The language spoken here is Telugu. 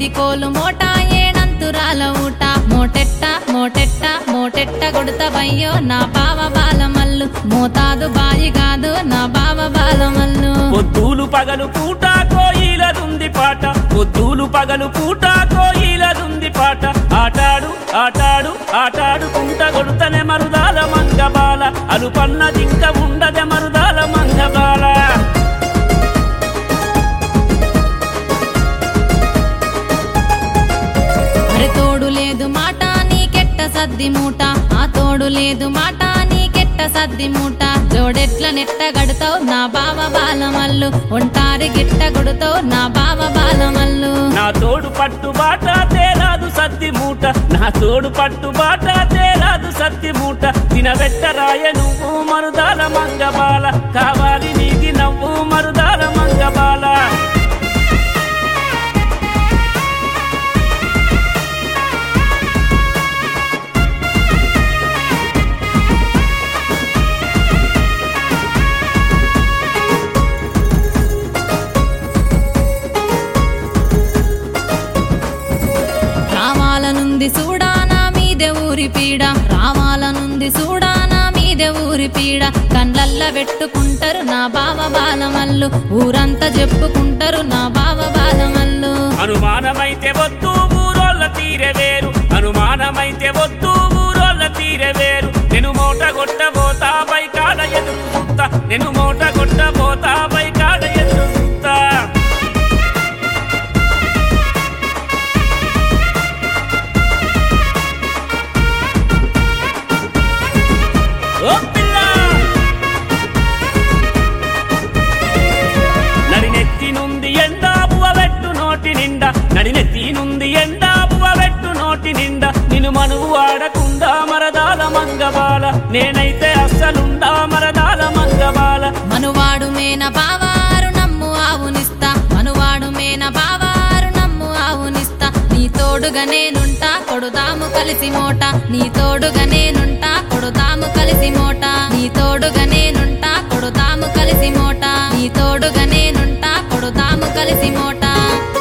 కోలు మోట ఏడంతురాల ఊట మోటెట్ట మోటెట్ట మోటెట్ట కొడతవయ్యో నా బావ బాలమల్లు మోతాదు బాయి కాదు నా బావ బాలమల్లు పొద్దులు పగలు పూట కోయిలదుంది పాట పొద్దులు పగలు పూట కోయిలదుంది పాట ఆటాడు ఆటాడు ఆటాడుకుంట కొడుతనే మరుదాల మంగబాల అలుపన్నదింక ఉండదే మరుదాల మంగబాల అరే తోడు లేదు మాట నీకెట్ట సద్ది మూట ఆ తోడు లేదు మాట నీకెట్ట సద్ది మూట జోడెట్ల నెట్ట గడుతావు నా బావ బాలమల్లు ఒంటారి గిట్ట కొడుతావు నా బావ బాలమల్లు నా తోడు పట్టు బాట తేరాదు సత్తి మూట నా తోడు పట్టు బాట తేరాదు సత్తి మూట తినబెట్టరాయ నువ్వు మరుదాల మంగబాల కావాలి నీది నవ్వు మరుదాల మంగబాల రావాలనుంది చూడానా మీదే ఊరి పీడ రావాలనుంది చూడానా మీదే ఊరి పీడ కండ్లల్ల పెట్టుకుంటారు నా బావ బాలమల్లు ఊరంతా చెప్పుకుంటారు నా బావ బాలమల్లు అనుమానమైతే వద్దు ఊరోళ్ళ తీరె వేరు అనుమానమైతే వద్దు ఊరోళ్ళ తీరె వేరు నేను మూట కొట్టబోతా పై కాడ ఎదురు చూస్తా నేను మూట కొట్టబోతా పై కాడ ఎదురు చూస్తా ఓ పిల్ల నడినెత్తి నుండి ఎండా బువ పెట్టు నోటి నిండా నడినెత్తి నుండి ఎండా బువ పెట్టు నోటి నిండా నిన్ను మనువు ఆడకుండా మరదాల మంగబాల నేనైతే అస్సలుండా మరదాల మంగబాల మనువాడు మేన బావారు నమ్ము ఆవునిస్తా మనువాడు మేన బావారు నమ్ము ఆవునిస్తా నీ తోడుగా నేనుంటా కొడుదాము కలిసి మోట నీ తోడుగా నేనుంటా కొడుదాము కలిసి మోట నీ తోడుగా నేనుంటా కొడుదాము కలిసి మోట నీ తోడుగా నేనుంటా కొడుదాము కలిసి మోట